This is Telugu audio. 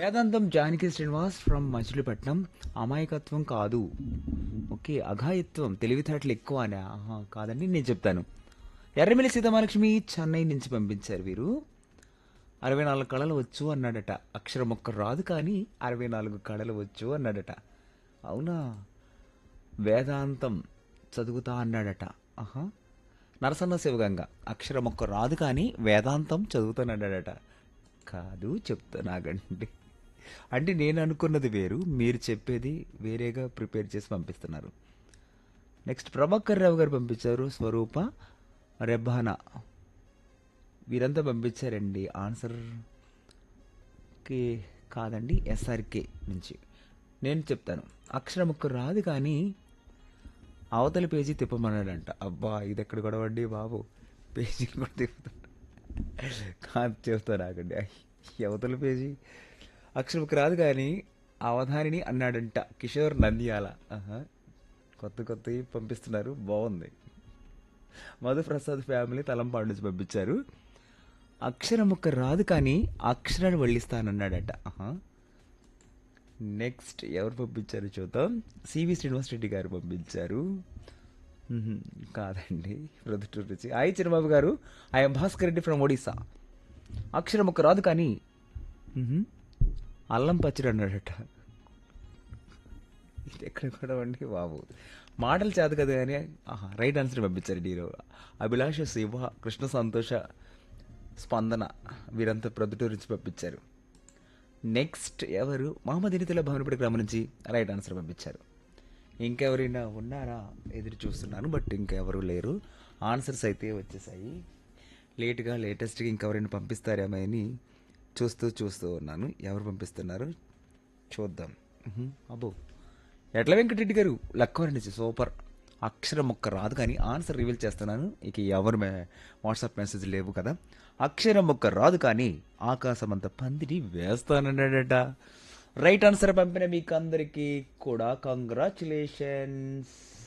వేదాంతం జానకి శ్రీనివాస్ ఫ్రమ్ మచిలీపట్నం అమాయకత్వం కాదు ఓకే అఘాయత్వం తెలివితేటలు ఎక్కువ అనే ఆహా, కాదండి నేను చెప్తాను ఎర్రమిల్లి సీతమహాలక్ష్మి చెన్నై నుంచి పంపించారు వీరు అరవై నాలుగు కళలు వచ్చు అన్నాడట అక్షరం ఒక్క రాదు కానీ అరవై నాలుగు కళలు వచ్చు అన్నాడట అవునా వేదాంతం చదువుతా అన్నాడట ఆహా నరసన్న శివగంగ అక్షరం ఒక్క రాదు కానీ వేదాంతం చదువుతానన్నాడట కాదు చెప్తానాగండి అంటే నేను అనుకున్నది వేరు మీరు చెప్పేది వేరేగా ప్రిపేర్ చేసి పంపిస్తున్నారు నెక్స్ట్ ప్రభాకర్ రావు గారు పంపించారు స్వరూప రెబ్బానా వీరంతా పంపించారండి ఆన్సర్ కే కాదండి ఎస్ఆర్కే నుంచి నేను చెప్తాను అక్షరం ఒక్క రాదు కానీ అవతల పేజీ తిప్పమన్నాడంట అబ్బా ఇది ఎక్కడ గొడవండి బాబు పేజీలు కూడా తిప్పుతాడు కాదు చెప్తాను ఆగండి ఈ అవతల పేజీ అక్షరం ఒక్క రాదు కానీ అవధానిని అన్నాడంట కిషోర్ నంద్యాల ఆహా. కొత్త కొత్తవి పంపిస్తున్నారు బాగుంది మధుప్రసాద్ ఫ్యామిలీ తలంపాడు నుంచి పంపించారు అక్షరం ఒక్క రాదు కానీ అక్షరాన్ని వల్లిస్తానన్నాడట ఆహా. నెక్స్ట్ ఎవరు పంపించారు చూద్దాం సివి శ్రీనివాస్ రెడ్డి గారు పంపించారు మ్హూ. కాదండి ప్రొద్దుటూరు నుంచి ఐ చిరబాబు గారు ఐఎమ్ భాస్కర్ రెడ్డి ఫ్రమ్ ఒడిస్సా అక్షరం ఒక్క రాదు కానీ మ్హూ. అల్లం పచ్చడి అన్నాడట ఇది ఎక్కడ కూడా అండి బాబు మాటలు చేత కదా కానీ ఆహా రైట్ ఆన్సర్ పంపించారు డీరో అభిలాష శివ కృష్ణ సంతోష స్పందన వీరంతా ప్రొద్దుటూరు నుంచి పంపించారు నెక్స్ట్ ఎవరు మహమ్మద్ ఇనితుల భవనపడి గ్రామం నుంచి రైట్ ఆన్సర్ పంపించారు ఇంకెవరైనా ఉన్నారా ఎదురు చూస్తున్నాను బట్ ఇంకెవరు లేరు ఆన్సర్స్ అయితే వచ్చేసాయి లేట్గా లేటెస్ట్గా ఇంకెవరైనా పంపిస్తారేమో అని చూస్తూ చూస్తూ ఉన్నాను ఎవరు పంపిస్తున్నారు చూద్దాం ఉహు, అబ్బో ఎట్ల వెంకటరెడ్డి గారు లక్కవరి నుంచి సూపర్ అక్షరం ఒక్క రాదు కానీ ఆన్సర్ రివీల్ చేస్తున్నాను ఇక ఎవరు మే- వాట్సాప్ మెసేజ్ లేవు కదా అక్షరం ఒక్క రాదు కానీ ఆకాశం అంత పందిరి వేస్తానన్నాడట రైట్ ఆన్సర్ పంపిన మీకు అందరికీ కూడా కంగ్రాచులేషన్స్